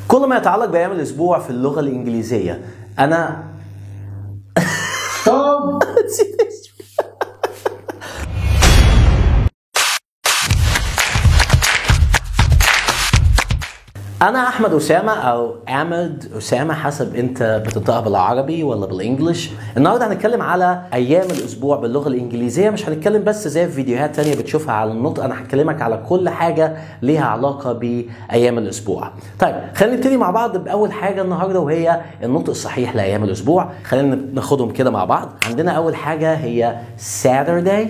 كل ما يتعلق بأيام الأسبوع في اللغة الإنجليزية أنا Stop! أنا أحمد أسامة أو أحمد أسامة حسب أنت بتنطقها بالعربي ولا بالإنجلش النهاردة هنتكلم على أيام الأسبوع باللغة الإنجليزية مش هنتكلم بس زي في فيديوهات تانية بتشوفها على النطق أنا هكلمك على كل حاجة ليها علاقة بأيام الأسبوع طيب خلينا نبتدي مع بعض بأول حاجة النهاردة وهي النطق الصحيح لأيام الأسبوع خلينا ناخدهم كده مع بعض عندنا أول حاجة هي Saturday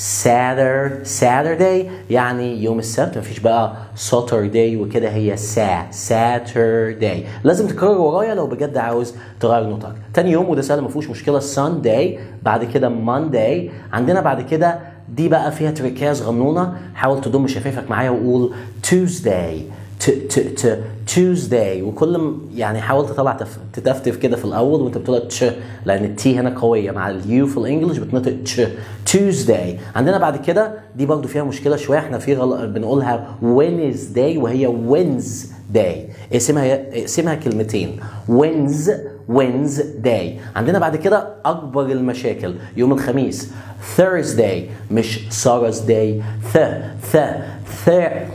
Saturday Saturday يعني يوم السبت مفيش بقى Saturday وكده هي سا Saturday لازم تكرر ورايا لو بجد عاوز تغير نطقك تاني يوم وده سهل مفيهوش مشكلة Sunday بعد كده Monday عندنا بعد كده دي بقى فيها تركاز غنونة حاول تضم شفايفك معايا وقول Tuesday ت ت ت Tuesday وكل م- يعني حاول تطلع تف... تتفتف كده في الاول وانت بتقول تش لان التي هنا قويه مع اليو في الانجليش بتنطق تش Tuesday عندنا بعد كده دي برضو فيها مشكله شويه احنا في غل... بنقولها Wednesday وهي Wednesday اسمها اسمها كلمتين Wednes Wednesday عندنا بعد كده اكبر المشاكل يوم الخميس Thursday مش Thursday ث ث ث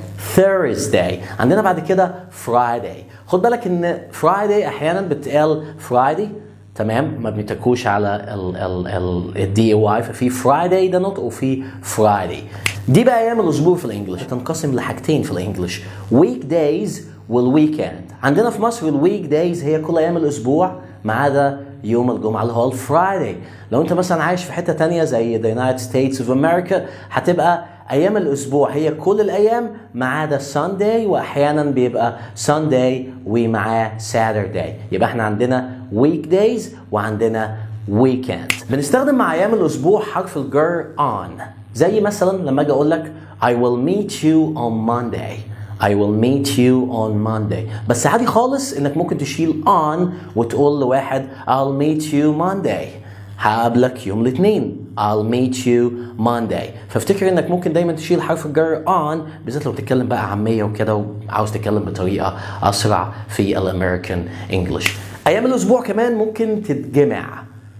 Thursday عندنا بعد كده Friday خد بالك ان Friday احيانا بتقال Friday تمام ما بنتكوش على ال ال ال الدي واي ففي Friday ده نطق وفي Friday دي بقى ايام الاسبوع في الانجليش تنقسم لحاجتين في الانجليش week days والويكند عندنا في مصر الويك دايز هي كل ايام الاسبوع ما عدا يوم الجمعة اللي هو الفرايداي لو انت مثلا عايش في حتة تانية زي the United States of America هتبقى ايام الاسبوع هي كل الايام ما عدا Sunday واحيانا بيبقى Sunday ومعاه Saturday يبقى احنا عندنا weekdays وعندنا weekend بنستخدم مع ايام الاسبوع حرف الجر on زي مثلا لما اجي اقول لك I will meet you on Monday I will meet you on Monday بس عادي خالص انك ممكن تشيل on وتقول لواحد I'll meet you Monday هقابلك يوم الاثنين I'll meet you Monday فافتكر انك ممكن دايما تشيل حرف الجر on بالذات لو بتتكلم بقى عامية وكده وعاوز تتكلم بطريقة اسرع في الامريكان انجلش ايام الاسبوع كمان ممكن تتجمع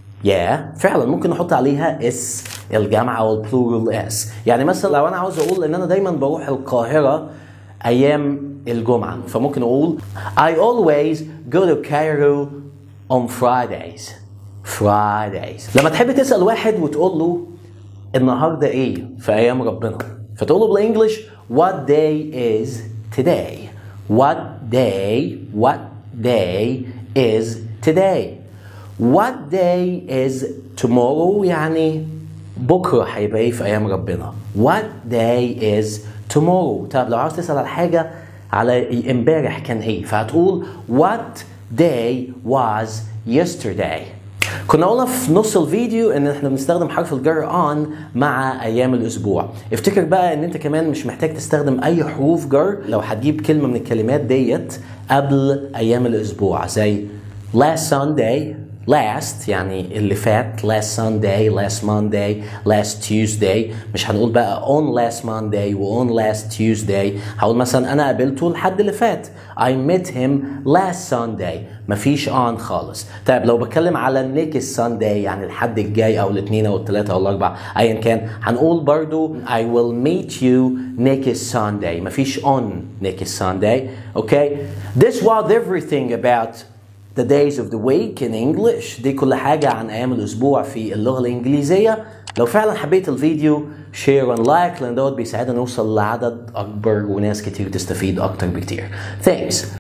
يا yeah, فعلا ممكن نحط عليها اس الجامعة او البلورال اس يعني مثلا لو انا عاوز اقول ان انا دايما بروح القاهرة ايام الجمعة فممكن اقول I always go to Cairo on Fridays Fridays لما تحب تسأل واحد وتقول له النهاردة ايه في ايام ربنا فتقول له بالانجلش what day is today what day what day is today what day is tomorrow يعني بكرة هيبقى ايه في ايام ربنا what day is tomorrow طب لو عاوز تسأل على حاجة على امبارح كان ايه فهتقول what day was yesterday كنا قلنا في نص الفيديو ان احنا بنستخدم حرف الجر on مع ايام الاسبوع افتكر بقى ان انت كمان مش محتاج تستخدم اي حروف جر لو هتجيب كلمه من الكلمات ديت قبل ايام الاسبوع زي last Sunday last يعني اللي فات last Sunday last Monday last Tuesday مش هنقول بقى on last Monday و on last Tuesday هقول مثلا انا قابلته الحد اللي فات I met him last Sunday مفيش on خالص طيب لو بتكلم على next Sunday يعني الحد الجاي او الاثنين او الثلاثة او الاربعة ايا كان هنقول برضو I will meet you next Sunday مفيش on next Sunday okay this was everything about the days of the week in English دي كل حاجة عن أيام الأسبوع في اللغة الإنجليزية لو فعلا حبيت الفيديو شير and لايك لأن دوت بيساعدنا نوصل لعدد أكبر وناس كتير تستفيد أكتر بكتير Thanks